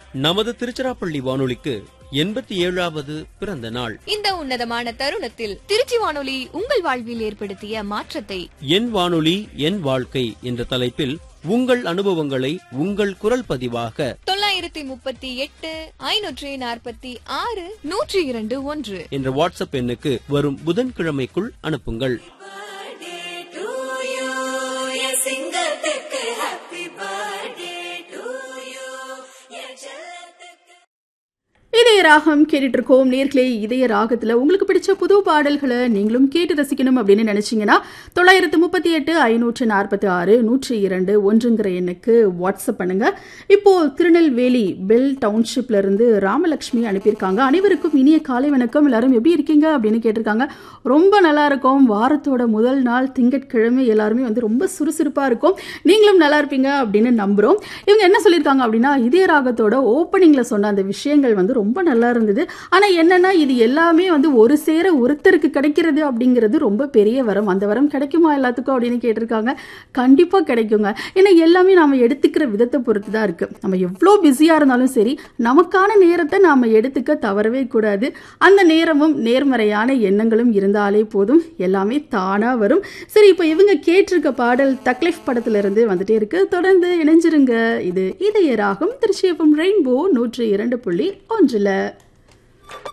நமது திருச்சிராப்பள்ளி வானொலிக்கு எண்பத்தி ஏழாவது பிறந்த நாள் இந்த உன்னதமான தருணத்தில் திருச்சி வானொலி உங்கள் வாழ்வில் ஏற்படுத்திய மாற்றத்தை என் வானொலி என் வாழ்க்கை என்ற தலைப்பில் உங்கள் அனுபவங்களை உங்கள் குரல் பதிவாக தொள்ளாயிரத்தி முப்பத்தி எட்டு ஐநூற்றி நாற்பத்தி ஆறு நூற்றி இரண்டு ஒன்று என்ற வாட்ஸ்அப் எண்ணுக்கு வரும் புதன்கிழமைக்குள் அனுப்புங்கள் இதய ராகம் கேட்டுட்டு இருக்கோம் நேர்களே இதய ராகத்துல உங்களுக்கு பிடிச்ச புது பாடல்களை நீங்களும் கேட்டு ரசிக்கணும் அப்படின்னு நினைச்சீங்கன்னா தொள்ளாயிரத்து முப்பத்தி எட்டு ஐநூற்று நாற்பத்தி ஆறு நூற்றி இரண்டு ஒன்றுங்கிற எண்ணுக்கு வாட்ஸ்அப் பண்ணுங்க இப்போ திருநெல்வேலி பெல் டவுன்ஷிப்ல இருந்து ராமலட்சுமி அனுப்பியிருக்காங்க அனைவருக்கும் இனிய காலை வணக்கம் எல்லாரும் எப்படி இருக்கீங்க அப்படின்னு கேட்டிருக்காங்க ரொம்ப நல்லா இருக்கும் வாரத்தோட முதல் நாள் திங்கட்கிழமை எல்லாருமே வந்து ரொம்ப சுறுசுறுப்பா இருக்கும் நீங்களும் நல்லா இருப்பீங்க அப்படின்னு நம்புறோம் இவங்க என்ன சொல்லியிருக்காங்க அப்படின்னா இதய ராகத்தோட ஓப்பனிங்ல சொன்ன அந்த விஷயங்கள் வந்து ரொம்ப நல்லா இருந்தது ஆனா என்னன்னா இது எல்லாமே வந்து ஒரு சேர ஒருத்தருக்கு கிடைக்கிறது அப்படிங்கிறது ரொம்ப பெரிய வரம் அந்த வரம் கிடைக்குமா எல்லாத்துக்கும் அப்படின்னு கேட்டிருக்காங்க கண்டிப்பா கிடைக்குங்க ஏன்னா எல்லாமே நாம எடுத்துக்கிற விதத்தை பொறுத்து தான் இருக்கு நம்ம எவ்வளோ பிஸியா இருந்தாலும் சரி நமக்கான நேரத்தை நாம எடுத்துக்க தவறவே கூடாது அந்த நேரமும் நேர்மறையான எண்ணங்களும் இருந்தாலே போதும் எல்லாமே தானா வரும் சரி இப்போ இவங்க கேட்டிருக்க பாடல் தக்லைஃப் படத்துல இருந்து வந்துட்டே இருக்கு தொடர்ந்து இணைஞ்சிருங்க இது இதய ராகம் திருச்சியப்பம் ரெயின்போ நூற்றி இரண்டு புள்ளி ஒன்றுல